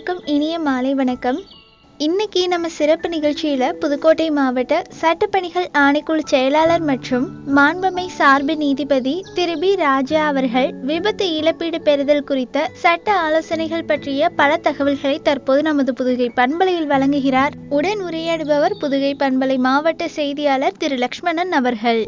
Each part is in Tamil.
அனைவருக்கும் இனிய மாலை வணக்கம் இன்னைக்கு நம்ம சிறப்பு நிகழ்ச்சியில் புதுக்கோட்டை மாவட்ட சட்டப்பணிகள் ஆணைக்குழு செயலாளர் மற்றும் மாண்புமை சார்பு நீதிபதி திரு பி ராஜா அவர்கள் விபத்து இழப்பீடு பெறுதல் குறித்த சட்ட ஆலோசனைகள் பற்றிய பல தகவல்களை தற்போது நமது புதுகை பண்பலையில் வழங்குகிறார் உடன் உரையாடுபவர் புதுகை பண்பலை மாவட்ட செய்தியாளர் திரு லக்ஷ்மணன் அவர்கள்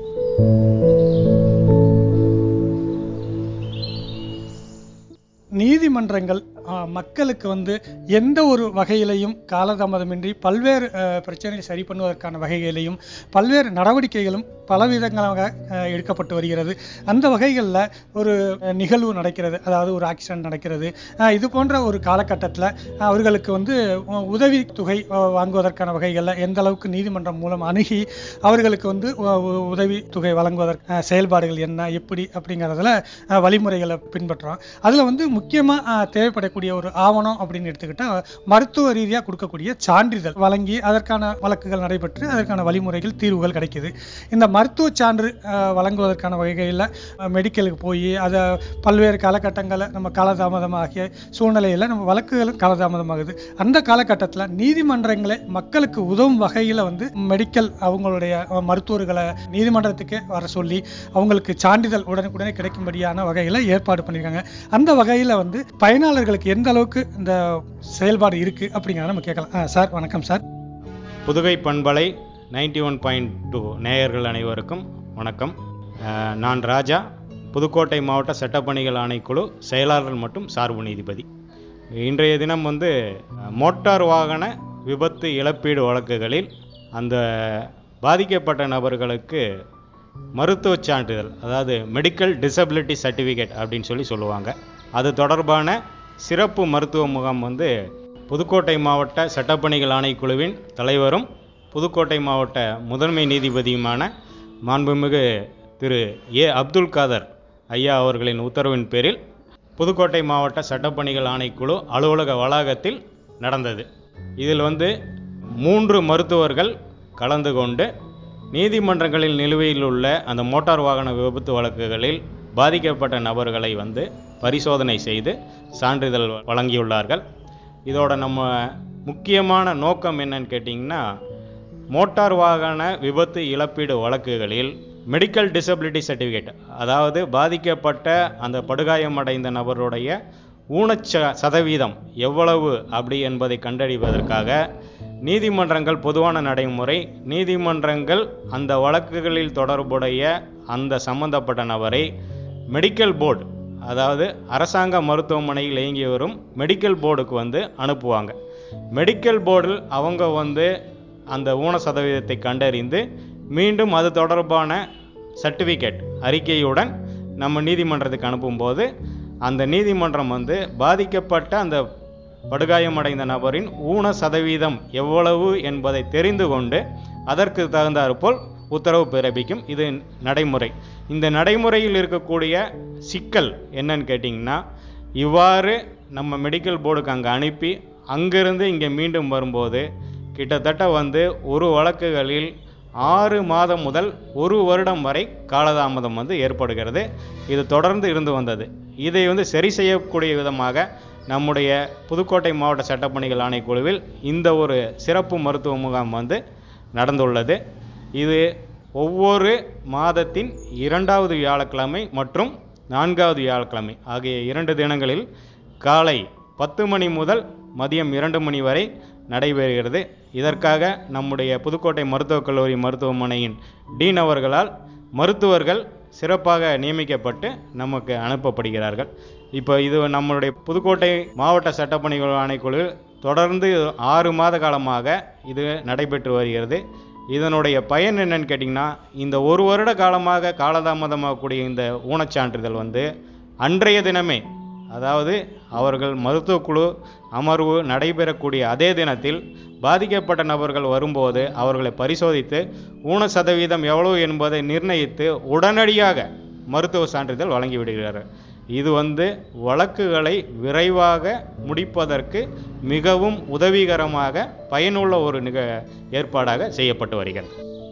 நீதிமன்றங்கள் ஆ, மக்களுக்கு வந்து எந்த ஒரு வகையிலையும் காலதாமதமின்றி பல்வேறு அ, பிரச்சனைகளை சரி பண்ணுவதற்கான வகைகளையும் பல்வேறு நடவடிக்கைகளும் பலவிதங்களாக அ, எடுக்கப்பட்டு வருகிறது அந்த வகைகளில் ஒரு அ, நிகழ்வு நடக்கிறது அதாவது ஒரு ஆக்சிடென்ட் நடக்கிறது அ, இது போன்ற ஒரு காலகட்டத்தில் அவர்களுக்கு வந்து உ- உதவி தொகை அ, வாங்குவதற்கான வகைகளில் எந்த அளவுக்கு நீதிமன்றம் மூலம் அணுகி அவர்களுக்கு வந்து உ- உ- உதவி தொகை வழங்குவதற்கு அ, செயல்பாடுகள் என்ன எப்படி அப்படிங்கிறதுல அ, வழிமுறைகளை பின்பற்றுறோம் அதில் வந்து முக்கியமாக தேவைப்படக்கூடிய ஒரு ஆவணம் அப்படின்னு எடுத்துக்கிட்டால் மருத்துவ ரீதியாக கொடுக்கக்கூடிய சான்றிதழ் வழங்கி அதற்கான வழக்குகள் நடைபெற்று அதற்கான வழிமுறைகள் தீர்வுகள் கிடைக்குது இந்த மருத்துவ சான்று அ, வழங்குவதற்கான வகைகளில் மெடிக்கலுக்கு போய் அதை பல்வேறு காலகட்டங்களில் நம்ம காலதாமதமாகிய சூழ்நிலையில் நம்ம வழக்குகளும் காலதாமதமாகுது அந்த காலகட்டத்தில் நீதிமன்றங்களே மக்களுக்கு உதவும் வகையில் வந்து மெடிக்கல் அவங்களுடைய அ, மருத்துவர்களை நீதிமன்றத்துக்கு வர சொல்லி அவங்களுக்கு சான்றிதழ் உடனுக்குடனே கிடைக்கும்படியான வகையில் ஏற்பாடு பண்ணியிருக்காங்க அந்த வகையில் வந்து பயனாளர்களுக்கு எந்த அளவுக்கு இந்த செயல்பாடு இருக்குது அப்படிங்கிறத நம்ம கேட்கலாம் ஆ, சார் வணக்கம் சார் புதுகை பண்பலை நைன்டி ஒன் பாயிண்ட் டூ நேயர்கள் அனைவருக்கும் வணக்கம் அஹ், நான் ராஜா புதுக்கோட்டை மாவட்ட சட்டப்பணிகள் ஆணைக்குழு செயலாளர் மற்றும் சார்பு நீதிபதி இன்றைய தினம் வந்து அஹ், மோட்டார் வாகன விபத்து இழப்பீடு வழக்குகளில் அந்த பாதிக்கப்பட்ட நபர்களுக்கு மருத்துவச் சான்றிதழ் அதாவது மெடிக்கல் டிசபிலிட்டி சர்டிஃபிகேட் அப்படின்னு சொல்லி சொல்லுவாங்க அது தொடர்பான சிறப்பு மருத்துவ முகாம் வந்து புதுக்கோட்டை மாவட்ட சட்டப்பணிகள் ஆணைக்குழுவின் தலைவரும் புதுக்கோட்டை மாவட்ட முதன்மை நீதிபதியுமான மாண்புமிகு திரு ஏ அப்துல் காதர் ஐயா அவர்களின் உத்தரவின் பேரில் புதுக்கோட்டை மாவட்ட சட்டப்பணிகள் ஆணைக்குழு அலுவலக வளாகத்தில் நடந்தது இதில் வந்து மூன்று மருத்துவர்கள் கலந்து கொண்டு நீதிமன்றங்களில் நிலுவையில் உள்ள அந்த மோட்டார் வாகன விபத்து வழக்குகளில் பாதிக்கப்பட்ட நபர்களை வந்து பரிசோதனை செய்து சான்றிதழ் வழங்கியுள்ளார்கள் இதோட நம்ம முக்கியமான நோக்கம் என்னன்னு கேட்டிங்கன்னா மோட்டார் வாகன விபத்து இழப்பீடு வழக்குகளில் மெடிக்கல் டிசபிலிட்டி சர்டிஃபிகேட் அதாவது பாதிக்கப்பட்ட அந்த படுகாயமடைந்த நபருடைய ஊனச்ச சதவீதம் எவ்வளவு அப்படி என்பதை கண்டறிவதற்காக நீதிமன்றங்கள் பொதுவான நடைமுறை நீதிமன்றங்கள் அந்த வழக்குகளில் தொடர்புடைய அந்த சம்பந்தப்பட்ட நபரை மெடிக்கல் போர்டு அதாவது அரசாங்க மருத்துவமனையில் இயங்கி வரும் மெடிக்கல் போர்டுக்கு வந்து அனுப்புவாங்க மெடிக்கல் போர்டில் அவங்க வந்து அந்த ஊன சதவீதத்தை கண்டறிந்து மீண்டும் அது தொடர்பான சர்டிஃபிகேட் அறிக்கையுடன் நம்ம நீதிமன்றத்துக்கு அனுப்பும்போது அந்த நீதிமன்றம் வந்து பாதிக்கப்பட்ட அந்த படுகாயமடைந்த நபரின் ஊன சதவீதம் எவ்வளவு என்பதை தெரிந்து கொண்டு அதற்கு தகுந்தாற்போல் உத்தரவு பிறப்பிக்கும் இது நடைமுறை இந்த நடைமுறையில் இருக்கக்கூடிய சிக்கல் என்னன்னு கேட்டிங்கன்னா இவ்வாறு நம்ம மெடிக்கல் போர்டுக்கு அங்கே அனுப்பி அங்கிருந்து இங்கே மீண்டும் வரும்போது கிட்டத்தட்ட வந்து ஒரு வழக்குகளில் ஆறு மாதம் முதல் ஒரு வருடம் வரை காலதாமதம் வந்து ஏற்படுகிறது இது தொடர்ந்து இருந்து வந்தது இதை வந்து சரி செய்யக்கூடிய விதமாக நம்முடைய புதுக்கோட்டை மாவட்ட சட்டப்பணிகள் ஆணைக்குழுவில் இந்த ஒரு சிறப்பு மருத்துவ முகாம் வந்து நடந்துள்ளது இது ஒவ்வொரு மாதத்தின் இரண்டாவது வியாழக்கிழமை மற்றும் நான்காவது வியாழக்கிழமை ஆகிய இரண்டு தினங்களில் காலை பத்து மணி முதல் மதியம் இரண்டு மணி வரை நடைபெறுகிறது இதற்காக நம்முடைய புதுக்கோட்டை மருத்துவக் கல்லூரி மருத்துவமனையின் டீன் அவர்களால் மருத்துவர்கள் சிறப்பாக நியமிக்கப்பட்டு நமக்கு அனுப்பப்படுகிறார்கள் இப்போ இது நம்மளுடைய புதுக்கோட்டை மாவட்ட சட்டப்பணிகள் ஆணைக்குழு தொடர்ந்து ஆறு மாத காலமாக இது நடைபெற்று வருகிறது இதனுடைய பயன் என்னன்னு கேட்டிங்கன்னா இந்த ஒரு வருட காலமாக காலதாமதமாகக்கூடிய இந்த ஊனச்சான்றிதழ் வந்து அன்றைய தினமே அதாவது அவர்கள் மருத்துவக்குழு அமர்வு நடைபெறக்கூடிய அதே தினத்தில் பாதிக்கப்பட்ட நபர்கள் வரும்போது அவர்களை பரிசோதித்து ஊன சதவீதம் எவ்வளவு என்பதை நிர்ணயித்து உடனடியாக மருத்துவ சான்றிதழ் வழங்கிவிடுகிறார்கள் இது வந்து வழக்குகளை விரைவாக முடிப்பதற்கு மிகவும் உதவிகரமாக பயனுள்ள ஒரு நிக ஏற்பாடாக செய்யப்பட்டு வருகிறது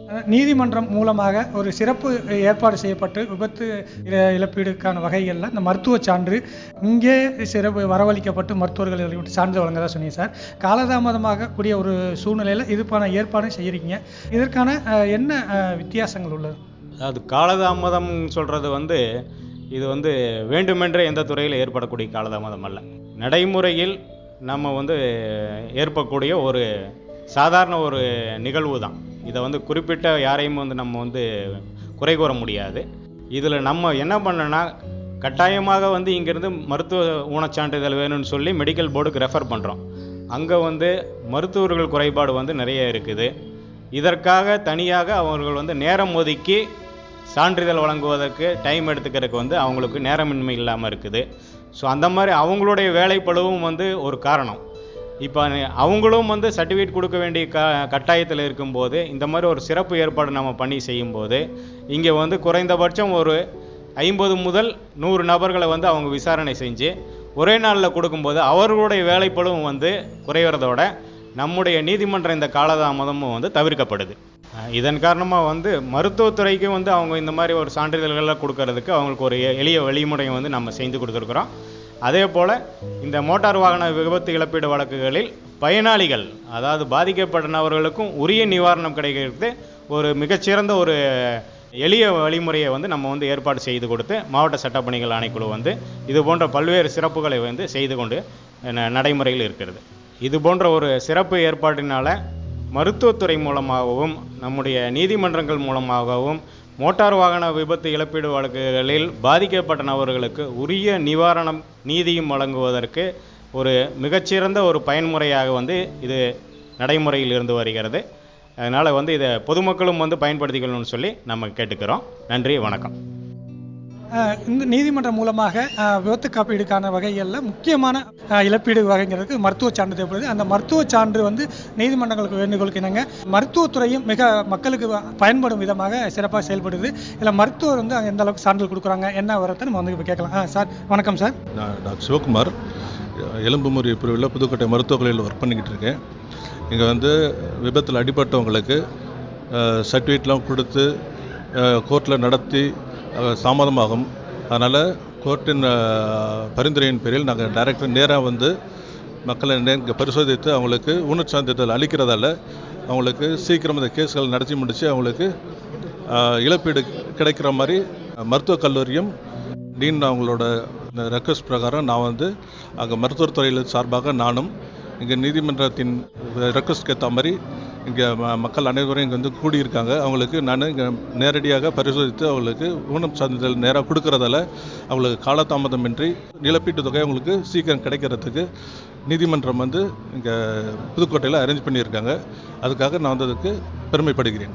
அஹ், நீதிமன்றம் மூலமாக ஒரு சிறப்பு ஏற்பாடு செய்யப்பட்டு விபத்து இழ- இழப்பீடுக்கான வகைகளில் இந்த மருத்துவ சான்று இங்கே சிறப்பு வரவழைக்கப்பட்டு மருத்துவர்கள் இதை விட்டு சான்று வழங்கதா சொன்னீங்க சார் காலதாமதமாக கூடிய ஒரு சூழ்நிலையில் இதுக்கான ஏற்பாடும் செய்கிறீங்க இதற்கான அஹ், என்ன அஹ், வித்தியாசங்கள் உள்ளது அது காலதாமதம் சொல்கிறது வந்து இது வந்து வேண்டுமென்றே எந்த துறையில் ஏற்படக்கூடிய காலதாமதம் அல்ல நடைமுறையில் நம்ம வந்து ஏற்படக்கூடிய ஒரு சாதாரண ஒரு நிகழ்வு தான் இதை வந்து குறிப்பிட்ட யாரையும் வந்து நம்ம வந்து குறை கூற முடியாது இதில் நம்ம என்ன பண்ணோன்னா கட்டாயமாக வந்து இங்கேருந்து மருத்துவ ஊனச்சான்றிதழ் வேணும்னு சொல்லி மெடிக்கல் போர்டுக்கு ரெஃபர் பண்ணுறோம் அங்கே வந்து மருத்துவர்கள் குறைபாடு வந்து நிறைய இருக்குது இதற்காக தனியாக அவர்கள் வந்து நேரம் ஒதுக்கி சான்றிதழ் வழங்குவதற்கு டைம் எடுத்துக்கிறதுக்கு வந்து அவங்களுக்கு நேரமின்மை இல்லாமல் இருக்குது ஸோ அந்த மாதிரி அவங்களுடைய வேலைப்பளுவும் வந்து ஒரு காரணம் இப்போ அவங்களும் வந்து சர்டிஃபிகேட் கொடுக்க வேண்டிய க கட்டாயத்தில் இருக்கும்போது இந்த மாதிரி ஒரு சிறப்பு ஏற்பாடு நம்ம பண்ணி செய்யும்போது இங்கே வந்து குறைந்தபட்சம் ஒரு ஐம்பது முதல் நூறு நபர்களை வந்து அவங்க விசாரணை செஞ்சு ஒரே நாளில் கொடுக்கும்போது அவர்களுடைய வேலைப்பளும் வந்து குறைகிறதோட நம்முடைய நீதிமன்ற இந்த காலதாமதமும் வந்து தவிர்க்கப்படுது அஹ் இதன் காரணமாக வந்து மருத்துவத்துறைக்கு வந்து அவங்க இந்த மாதிரி ஒரு சான்றிதழ்கள்லாம் கொடுக்கறதுக்கு அவங்களுக்கு ஒரு எ- எளிய வழிமுறையை வந்து நம்ம செஞ்சு கொடுத்துருக்குறோம் அதே போல் இந்த மோட்டார் வாகன விபத்து இழப்பீடு வழக்குகளில் பயனாளிகள் அதாவது பாதிக்கப்பட்டவர்களுக்கும் உரிய நிவாரணம் கிடைக்கிறது ஒரு மிகச்சிறந்த ஒரு எளிய வழிமுறையை வந்து நம்ம வந்து ஏற்பாடு செய்து கொடுத்து மாவட்ட சட்டப்பணிகள் ஆணைக்குழு வந்து இது போன்ற பல்வேறு சிறப்புகளை வந்து செய்து கொண்டு ந- நடைமுறையில் இருக்கிறது இது போன்ற ஒரு சிறப்பு ஏற்பாட்டினால மருத்துவத்துறை மூலமாகவும் நம்முடைய நீதிமன்றங்கள் மூலமாகவும் மோட்டார் வாகன விபத்து இழப்பீடு வழக்குகளில் பாதிக்கப்பட்ட நபர்களுக்கு உரிய நிவாரணம் நீதியும் வழங்குவதற்கு ஒரு மிகச்சிறந்த ஒரு பயன்முறையாக வந்து இது நடைமுறையில் இருந்து வருகிறது அதனால் வந்து இதை பொதுமக்களும் வந்து பயன்படுத்திக்கணும்னு சொல்லி நம்ம கேட்டுக்கிறோம் நன்றி வணக்கம் அஹ் இந்த நீதிமன்றம் மூலமாக அஹ், விபத்து காப்பீடுக்கான வகைகளில் முக்கியமான அஹ், இழப்பீடு வகைங்கிறதுக்கு மருத்துவ சான்று தேவைப்படுது அந்த மருத்துவ சான்று வந்து நீதிமன்றங்களுக்கு வேண்டுகோளுக்கு இணங்க மருத்துவத்துறையும் மிக மக்களுக்கு வ- பயன்படும் விதமாக சிறப்பாக செயல்படுது இதில் மருத்துவர் வந்து அங்கே எந்த அளவுக்கு சான்றிதழ் கொடுக்குறாங்க என்ன வரத்தை நம்ம வந்து இப்போ கேட்கலாம் ஆ சார் வணக்கம் சார் நான் டாக்டர் சிவகுமார் எலும்பு முறிவு பிரிவில் புதுக்கோட்டை மருத்துவக் கல்லூரியில் ஒர்க் பண்ணிக்கிட்டு இருக்கேன் இங்கே வந்து விபத்தில் அடிபட்டவங்களுக்கு சர்டிஃபிகேட்லாம் கொடுத்து கோர்ட்டில் நடத்தி அஹ், தாமதமாகும் அதனால் கோர்ட்டின் அஹ், பரிந்துரையின் பேரில் நாங்கள் டைரக்டர் நேராக வந்து மக்களை இங்கே பரிசோதித்து அவங்களுக்கு ஊனச் சான்றிதழ் அளிக்கிறதால அவங்களுக்கு சீக்கிரம் இந்த கேஸ்கள் நடத்தி முடித்து அவங்களுக்கு அஹ், இழப்பீடு கிடைக்கிற மாதிரி மருத்துவக் கல்லூரியும் டீன் அவங்களோட ரெக்வஸ்ட் பிரகாரம் நான் வந்து அங்கே மருத்துவத்துறையில் சார்பாக நானும் இங்கே நீதிமன்றத்தின் ரெக்வஸ்ட்க்கு ஏற்ற மாதிரி இங்கே மக்கள் அனைவரும் இங்கே வந்து கூடியிருக்காங்க அவங்களுக்கு நான் இங்கே நேரடியாக பரிசோதித்து அவங்களுக்கு ஊனம் சான்றிதழ் நேராக கொடுக்கறதால அவங்களுக்கு காலதாமதமின்றி இழப்பீட்டு தொகை அவங்களுக்கு சீக்கிரம் கிடைக்கிறதுக்கு நீதிமன்றம் வந்து இங்கே புதுக்கோட்டையில் அரேஞ்ச் பண்ணியிருக்காங்க அதுக்காக நான் வந்ததுக்கு பெருமைப்படுகிறேன்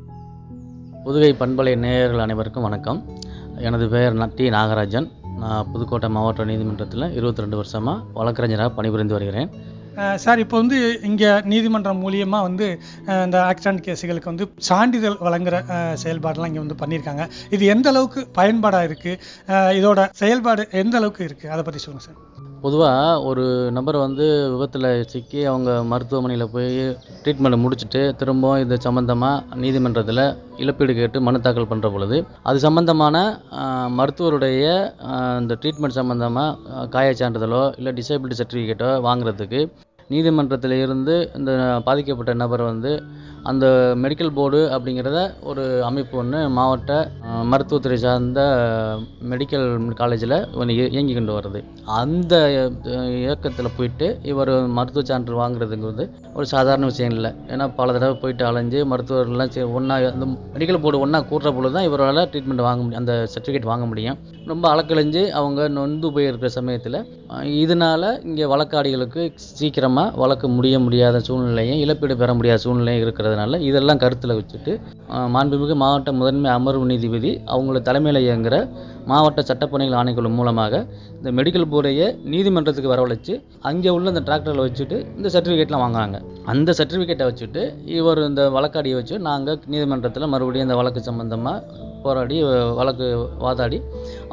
புதுகை பண்பலை நேயர்கள் அனைவருக்கும் வணக்கம் எனது பெயர் ந- டி நாகராஜன் நான் புதுக்கோட்டை மாவட்ட நீதிமன்றத்தில் இருபத்தி ரெண்டு வருஷமாக வழக்கறிஞராக பணிபுரிந்து வருகிறேன் அஹ் சார் இப்போ வந்து இங்கே நீதிமன்றம் மூலியமாக வந்து அஹ் இந்த ஆக்சிடென்ட் கேஸுகளுக்கு வந்து சான்றிதழ் வழங்குற அஹ், செயல்பாடெல்லாம் இங்கே வந்து பண்ணியிருக்காங்க இது எந்த அளவுக்கு பயன்பாடாக இருக்குது இதோட செயல்பாடு எந்த அளவுக்கு இருக்குது அதை பற்றி சொல்லுங்கள் சார் பொதுவாக ஒரு நபர் வந்து விபத்தில் சிக்கி அவங்க மருத்துவமனையில் போய் ட்ரீட்மெண்ட் முடிச்சுட்டு திரும்பவும் இது சம்மந்தமாக நீதிமன்றத்தில் இழப்பீடு கேட்டு மனு தாக்கல் பண்ணுற பொழுது அது சம்மந்தமான ஆஹ், மருத்துவருடைய ஆஹ், இந்த ட்ரீட்மெண்ட் சம்மந்தமாக காயச் சான்றிதழோ இல்லை டிசேபிலிட்டி சர்டிஃபிகேட்டோ வாங்குறதுக்கு நீதிமன்றத்தில் இருந்து இந்த பாதிக்கப்பட்ட நபர் வந்து அந்த மெடிக்கல் போர்டு அப்படிங்கிறத ஒரு அமைப்பு ஒன்று மாவட்ட அஹ், மருத்துவத்துறை சார்ந்த மெடிக்கல் காலேஜில் இயங்கி கொண்டு வருது அந்த அஹ், இயக்கத்தில் போயிட்டு இவர் மருத்துவ சான்று வாங்குறதுங்கிறது ஒரு சாதாரண விஷயம் இல்லை ஏன்னா பல தடவை போயிட்டு அலைஞ்சு மருத்துவர்கள்லாம் சே ஒன்றா அந்த மெடிக்கல் போர்டு ஒன்றா கூட்டுற பொழுது தான் இவரால் ட்ரீட்மெண்ட் வாங்க முடியும் அந்த சர்டிஃபிகேட் வாங்க முடியும் ரொம்ப அலக்கழிஞ்சு அவங்க நொந்து போயிருக்கிற சமயத்தில் இதனால் இங்கே வழக்காடிகளுக்கு சீக்கிரமாக வழக்கு முடிய முடியாத சூழ்நிலையும் இழப்பீடு பெற முடியாத சூழ்நிலையும் இருக்கிறதுனால இதெல்லாம் கருத்தில் வச்சுட்டு அஹ், மாண்புமிகு மாவட்ட முதன்மை அமர்வு நீதிபதி அவங்கள தலைமையில் இயங்குகிற மாவட்ட சட்டப்பணிகள் ஆணைக்குழு மூலமாக இந்த மெடிக்கல் போர்டையே நீதிமன்றத்துக்கு வரவழைச்சு அங்கே உள்ள இந்த டிராக்டரில் வச்சுட்டு இந்த சர்டிஃபிகேட்லாம் வாங்குறாங்க அந்த சர்டிஃபிகேட்டை வச்சுட்டு இவர் இந்த வழக்காடியை வச்சு நாங்கள் நீதிமன்றத்தில் மறுபடியும் இந்த வழக்கு சம்பந்தமாக போராடி அஹ், வழக்கு வாதாடி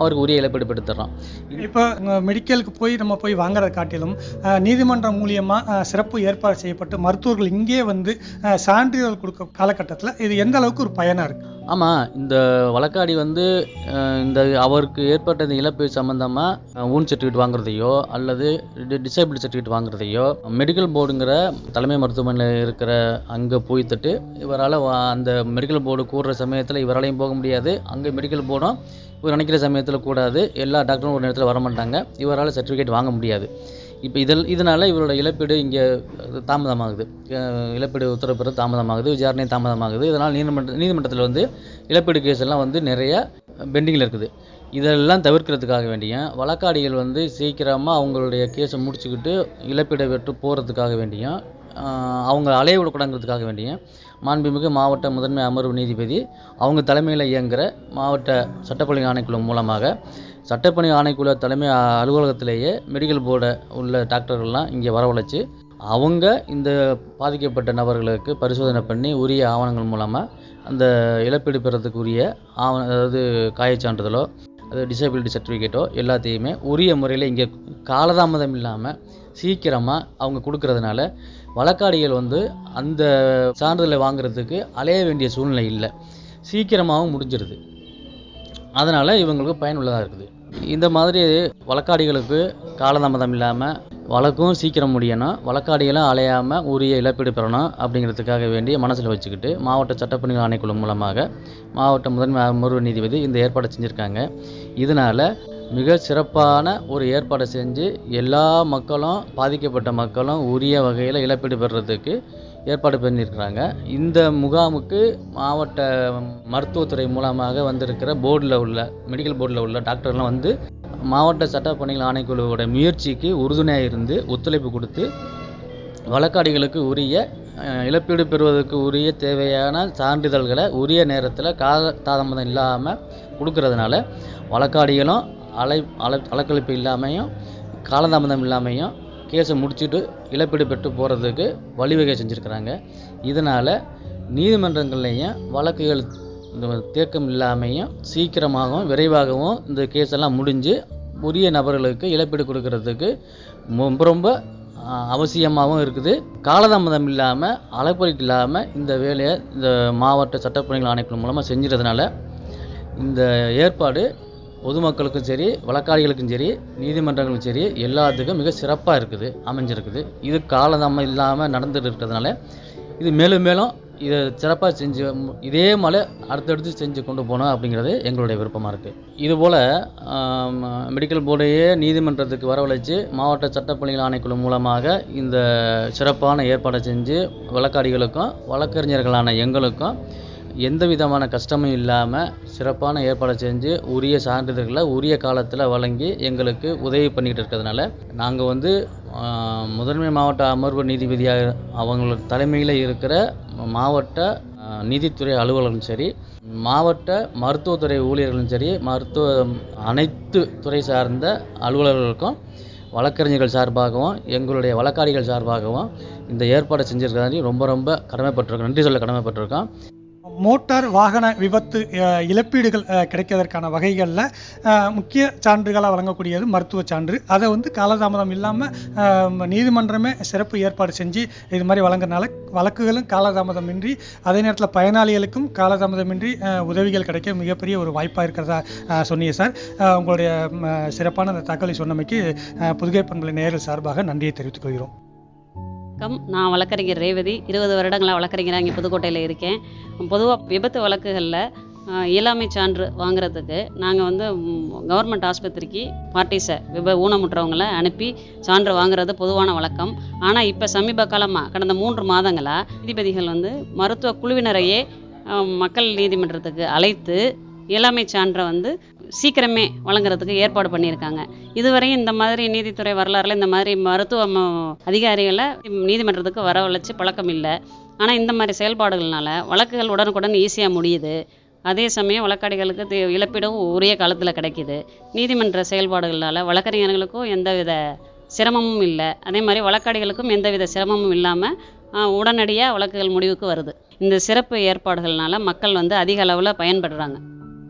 அவருக்கு உரிய இழப்பீடு பெற்றுத்தர்றோம் இப்போ மெடிக்கலுக்கு போய் நம்ம போய் வாங்குறத காட்டிலும் அஹ், நீதிமன்றம் மூலியமா அஹ், சிறப்பு ஏற்பாடு செய்யப்பட்டு மருத்துவர்கள் இங்கே வந்து அஹ், சான்றிதழ் கொடுக்க காலகட்டத்தில் இது எந்த அளவுக்கு ஒரு பயனா இருக்கு ஆமாம் இந்த வழக்காடி வந்து அஹ், இந்த அவருக்கு ஏற்பட்ட இந்த இழப்பு சம்மந்தமாக ஊன் சர்டிஃபிகேட் வாங்குறதையோ அல்லது டிசேபிள் சர்டிஃபிகேட் வாங்குறதையோ மெடிக்கல் போர்டுங்கிற தலைமை மருத்துவமனையில் இருக்கிற அங்கே போய் தட்டு இவரால் அந்த மெடிக்கல் போர்டு கூடுற சமயத்தில் இவராலையும் போக முடியாது அங்கே மெடிக்கல் போர்டும் இவர் நினைக்கிற சமயத்தில் கூடாது எல்லா டாக்டரும் ஒரு நேரத்தில் வர மாட்டாங்க இவரால் சர்டிஃபிகேட் வாங்க முடியாது இப்போ இதில் இதனால் இவரோட இழப்பீடு இங்கே தாமதமாகுது அஹ் இழப்பீடு உத்தரவு பெற தாமதமாகுது விசாரணை தாமதமாகுது இதனால் நீதிமன்ற நீதிமன்றத்தில் வந்து இழப்பீடு கேஸ் எல்லாம் வந்து நிறைய பெண்டிங்கில் இருக்குது இதெல்லாம் தவிர்க்கிறதுக்காக வேண்டிய வழக்காடிகள் வந்து சீக்கிரமாக அவங்களுடைய கேஸை முடிச்சுக்கிட்டு இழப்பீடை பெற்று போகிறதுக்காக வேண்டியும் ஆஹ் அவங்க அலைய விடக்கூடாங்கிறதுக்காக வேண்டிய மாண்புமிகு மாவட்ட முதன்மை அமர்வு நீதிபதி அவங்க தலைமையில் இயங்குகிற மாவட்ட சட்டப்பணி ஆணைக்குழு மூலமாக சட்டப்பணி ஆணைக்குழு தலைமை அ- அலுவலகத்திலேயே மெடிக்கல் போர்டை உள்ள டாக்டர்கள்லாம் இங்கே வரவழைச்சு அவங்க இந்த பாதிக்கப்பட்ட நபர்களுக்கு பரிசோதனை பண்ணி உரிய ஆவணங்கள் மூலமாக அந்த இழப்பீடு பெறதுக்கு உரிய ஆவண அதாவது காயச் சான்றிதழோ அது டிசபிலிட்டி சர்டிஃபிகேட்டோ எல்லாத்தையுமே உரிய முறையில் இங்கே காலதாமதம் இல்லாமல் சீக்கிரமாக அவங்க கொடுக்கறதுனால வழக்காடிகள் வந்து அந்த சான்றிதழை வாங்குறதுக்கு அலைய வேண்டிய சூழ்நிலை இல்லை சீக்கிரமாகவும் முடிஞ்சிருது அதனால் இவங்களுக்கு பயனுள்ளதாக இருக்குது இந்த மாதிரி வழக்காடிகளுக்கு காலதாமதம் இல்லாமல் வழக்கும் சீக்கிரம் முடியணும் வழக்காடிகளும் அலையாமல் உரிய இழப்பீடு பெறணும் அப்படிங்கிறதுக்காக வேண்டி மனசில் வச்சுக்கிட்டு மாவட்ட சட்டப்பணி ஆணைக்குழு மூலமாக மாவட்ட முதன்மை அமர்வு நீதிபதி இந்த ஏற்பாடை செஞ்சுருக்காங்க இதனால் மிக சிறப்பான ஒரு ஏற்பாடை செஞ்சு எல்லா மக்களும் பாதிக்கப்பட்ட மக்களும் உரிய வகையில் இழப்பீடு பெறுறதுக்கு ஏற்பாடு பண்ணியிருக்கிறாங்க இந்த முகாமுக்கு மாவட்ட மருத்துவத்துறை மூலமாக வந்திருக்கிற போர்டில் உள்ள மெடிக்கல் போர்டில் உள்ள டாக்டர்லாம் வந்து மாவட்ட சட்டப்பணிகள் ஆணைக்குழுவோட முயற்சிக்கு உறுதுணையாக இருந்து ஒத்துழைப்பு கொடுத்து வழக்காடிகளுக்கு உரிய அஹ், இழப்பீடு பெறுவதற்கு உரிய தேவையான சான்றிதழ்களை உரிய நேரத்தில் கால தாமதம் இல்லாமல் கொடுக்கறதுனால வழக்காடிகளும் அலை அலை அலக்கழிப்பு இல்லாமையும் காலதாமதம் இல்லாமையும் கேஸை முடிச்சுட்டு இழப்பீடு பெற்று போகிறதுக்கு வழிவகை செஞ்சுருக்கிறாங்க இதனால் நீதிமன்றங்கள்லேயும் வழக்குகள் இந்த தேக்கம் இல்லாமையும் சீக்கிரமாகவும் விரைவாகவும் இந்த கேஸ் எல்லாம் முடிஞ்சு உரிய நபர்களுக்கு இழப்பீடு கொடுக்கறதுக்கு ரொம்ப ரொம்ப ஆஹ், அவசியமாகவும் இருக்குது காலதாமதம் இல்லாமல் அலைப்பறிக்கு இல்லாமல் இந்த வேலையை இந்த மாவட்ட சட்டப்பணிகள் ஆணைக்குழு மூலமாக செஞ்சுறதுனால இந்த ஏற்பாடு பொதுமக்களுக்கும் சரி வழக்காடிகளுக்கும் சரி நீதிமன்றங்களுக்கும் சரி எல்லாத்துக்கும் மிக சிறப்பாக இருக்குது அமைஞ்சிருக்குது இது காலதாமம் இல்லாமல் நடந்துட்டு இருக்கிறதுனால இது மேலும் மேலும் இதை சிறப்பாக செஞ்சு மு- இதே மாதிரி அடுத்தடுத்து செஞ்சு கொண்டு போகணும் அப்படிங்கிறது எங்களுடைய விருப்பமாக இருக்குது இதுபோல் மெடிக்கல் போர்டையே நீதிமன்றத்துக்கு வரவழைச்சு மாவட்ட சட்டப்பணிகள் ஆணைக்குழு மூலமாக இந்த சிறப்பான ஏற்பாடை செஞ்சு வழக்காடிகளுக்கும் வழக்கறிஞர்களான எங்களுக்கும் எந்த விதமான கஷ்டமும் இல்லாமல் சிறப்பான ஏற்பாடை செஞ்சு உரிய சான்றிதழ்களை உரிய காலத்தில் வழங்கி எங்களுக்கு உதவி பண்ணிக்கிட்டு இருக்கிறதுனால நாங்கள் வந்து ஆஹ், முதன்மை மாவட்ட அமர்வு நீதிபதியாக அவங்களோட தலைமையில் இருக்கிற மாவட்ட ஆஹ், நீதித்துறை அலுவலர்களும் சரி மாவட்ட மருத்துவத்துறை ஊழியர்களும் சரி மருத்துவ அனைத்து துறை சார்ந்த அலுவலர்களுக்கும் வழக்கறிஞர்கள் சார்பாகவும் எங்களுடைய வழக்காடிகள் சார்பாகவும் இந்த ஏற்பாடை செஞ்சிருக்கிறதாண்டி ரொம்ப ரொம்ப கடமைப்பட்டிருக்கோம் நன்றி சொல்ல கடமைப்பட்டிருக்கோம் மோட்டார் வாகன விபத்து அஹ், இழப்பீடுகள் அஹ், கிடைக்கிறதற்கான வகைகளில் முக்கிய சான்றுகளாக வழங்கக்கூடியது மருத்துவ சான்று அதை வந்து காலதாமதம் இல்லாமல் நீதிமன்றமே சிறப்பு ஏற்பாடு செஞ்சு இது மாதிரி வழங்குறதுனால வழக்குகளும் காலதாமதமின்றி அதே நேரத்தில் பயனாளிகளுக்கும் காலதாமதமின்றி அஹ், உதவிகள் கிடைக்க மிகப்பெரிய ஒரு வாய்ப்பாக இருக்கிறதா அஹ், சொன்னீங்க சார் அஹ், உங்களுடைய ம், சிறப்பான அந்த தகவலை சொன்னமைக்கு அஹ், புதுகை பண்பலை நேயர்கள் சார்பாக நன்றியை தெரிவித்துக் கொள்கிறோம் வணக்கம் நான் வழக்கறிஞர் ரேவதி இருபது வருடங்களாக வழக்கறிஞராக இங்கே புதுக்கோட்டையில் இருக்கேன் பொதுவாக விபத்து வழக்குகளில் இயலாமை சான்று வாங்குறதுக்கு நாங்கள் வந்து கவர்மெண்ட் ஆஸ்பத்திரிக்கு பார்ட்டிஸை விப ஊனமுற்றவங்களை அனுப்பி சான்று வாங்குறது பொதுவான வழக்கம் ஆனால் இப்போ சமீப காலமாக கடந்த மூன்று மாதங்களாக நீதிபதிகள் வந்து மருத்துவ குழுவினரையே அஹ், மக்கள் நீதிமன்றத்துக்கு அழைத்து இயலாமை சான்றை வந்து சீக்கிரமே வழங்குறதுக்கு ஏற்பாடு பண்ணியிருக்காங்க இதுவரையும் இந்த மாதிரி நீதித்துறை வரலாறுல இந்த மாதிரி மருத்துவ ம- அதிகாரிகளை நீதிமன்றத்துக்கு வரவழைச்சு பழக்கம் இல்லை ஆனால் இந்த மாதிரி செயல்பாடுகள்னால வழக்குகள் உடனுக்குடன் ஈஸியாக முடியுது அதே சமயம் வழக்காடிகளுக்கு தே- இழப்பீடும் உரிய காலத்தில் கிடைக்குது நீதிமன்ற செயல்பாடுகள்னால வழக்கறிஞர்களுக்கும் எந்தவித சிரமமும் இல்லை அதே மாதிரி வழக்காடிகளுக்கும் எந்தவித சிரமமும் இல்லாமல் உடனடியாக வழக்குகள் முடிவுக்கு வருது இந்த சிறப்பு ஏற்பாடுகள்னால மக்கள் வந்து அதிக அளவில் பயன்படுறாங்க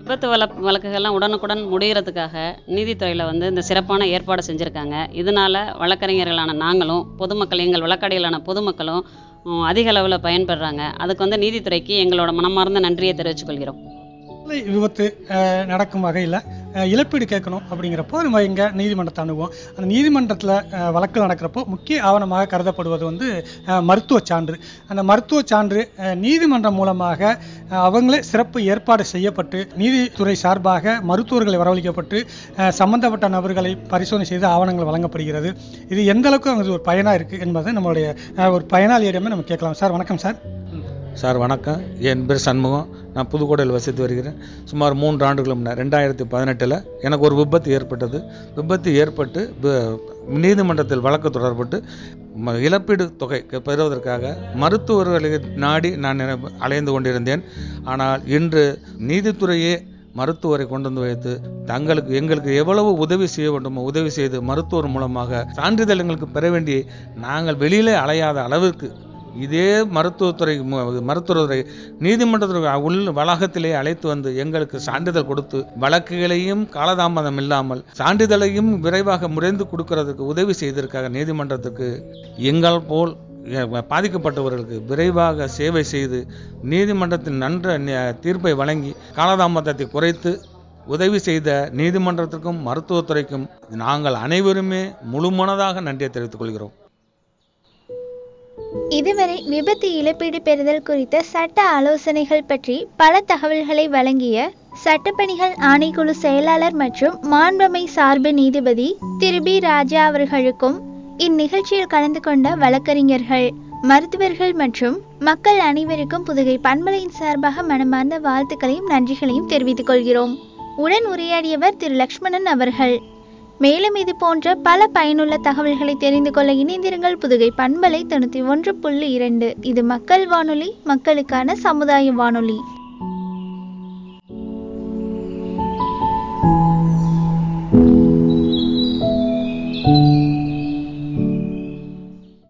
விபத்து வழக் வழக்குகள்லாம் உடனுக்குடன் முடிகிறதுக்காக நீதித்துறையில் வந்து இந்த சிறப்பான ஏற்பாடு செஞ்சுருக்காங்க இதனால் வழக்கறிஞர்களான நாங்களும் பொதுமக்கள் எங்கள் வழக்காடிகளான பொதுமக்களும் உம், அதிக அளவில் பயன்பெறுறாங்க அதுக்கு வந்து நீதித்துறைக்கு எங்களோட மனமார்ந்த நன்றியை தெரிவித்துக் கொள்கிறோம் சாலை விபத்து அஹ், நடக்கும் வகையில் இழப்பீடு கேட்கணும் அப்படிங்கிறப்போ நம்ம இங்கே நீதிமன்றத்தை அணுகுவோம் அந்த நீதிமன்றத்தில் வழக்கு நடக்கிறப்போ முக்கிய ஆவணமாக கருதப்படுவது வந்து அஹ், மருத்துவ சான்று அந்த மருத்துவ சான்று அஹ், நீதிமன்றம் மூலமாக அஹ், அவங்களே சிறப்பு ஏற்பாடு செய்யப்பட்டு நீதித்துறை சார்பாக மருத்துவர்களை வரவழைக்கப்பட்டு அஹ், சம்பந்தப்பட்ட நபர்களை பரிசோதனை செய்து ஆவணங்கள் வழங்கப்படுகிறது இது எந்த அளவுக்கு அவங்க ஒரு பயனாக இருக்குது என்பதை நம்மளுடைய அஹ், ஒரு பயனாளியிடமே நம்ம கேட்கலாம் சார் வணக்கம் சார் சார் வணக்கம் என் பேர் சண்முகம் நான் புதுக்கோட்டையில் வசித்து வருகிறேன் சுமார் மூன்று ஆண்டுகளுக்கு முன்னர் ரெண்டாயிரத்தி பதினெட்டில் எனக்கு ஒரு விபத்து ஏற்பட்டது விபத்து ஏற்பட்டு ப- நீதிமன்றத்தில் வழக்கு தொடரப்பட்டு ம- இழப்பீடு தொகை க- பெறுவதற்காக மருத்துவர்களை நாடி நான் என- அலைந்து கொண்டிருந்தேன் ஆனால் இன்று நீதித்துறையே மருத்துவரை கொண்டு வந்து வைத்து தங்களுக்கு எங்களுக்கு எவ்வளவு உதவி செய்ய வேண்டுமோ உதவி செய்து மருத்துவர் மூலமாக சான்றிதழ் எங்களுக்கு பெற வேண்டிய நாங்கள் வெளியிலே அலையாத அளவிற்கு இதே மருத்துவத்துறை ம- மருத்துவத்துறை நீதிமன்றத்துறை உள் வளாகத்திலே அழைத்து வந்து எங்களுக்கு சான்றிதழ் கொடுத்து வழக்குகளையும் காலதாமதம் இல்லாமல் சான்றிதழையும் விரைவாக முறைந்து கொடுக்கறதுக்கு உதவி செய்திருக்காங்க நீதிமன்றத்துக்கு எங்கள் போல் எ- பாதிக்கப்பட்டவர்களுக்கு விரைவாக சேவை செய்து நீதிமன்றத்தின் நன்ற ந- தீர்ப்பை வழங்கி காலதாமதத்தை குறைத்து உதவி செய்த நீதிமன்றத்திற்கும் மருத்துவத்துறைக்கும் நாங்கள் அனைவருமே முழுமனதாக நன்றியை தெரிவித்துக் கொள்கிறோம் இதுவரை விபத்து இழப்பீடு பெறுதல் குறித்த சட்ட ஆலோசனைகள் பற்றி பல தகவல்களை வழங்கிய சட்டப்பணிகள் ஆணைக்குழு செயலாளர் மற்றும் மாண்பமை சார்பு நீதிபதி திரு பி ராஜா அவர்களுக்கும் இந்நிகழ்ச்சியில் கலந்து கொண்ட வழக்கறிஞர்கள் மருத்துவர்கள் மற்றும் மக்கள் அனைவருக்கும் புதுகை பண்பலையின் சார்பாக மனமார்ந்த வாழ்த்துக்களையும் நன்றிகளையும் தெரிவித்துக் கொள்கிறோம் உடன் உரையாடியவர் திரு லக்ஷ்மணன் அவர்கள் மேலும் இது போன்ற பல பயனுள்ள தகவல்களை தெரிந்து கொள்ள இணைந்திருங்கள் புதுகை பண்பலை தொண்ணூற்றி ஒன்று புள்ளி இரண்டு இது மக்கள் வானொலி மக்களுக்கான சமுதாய வானொலி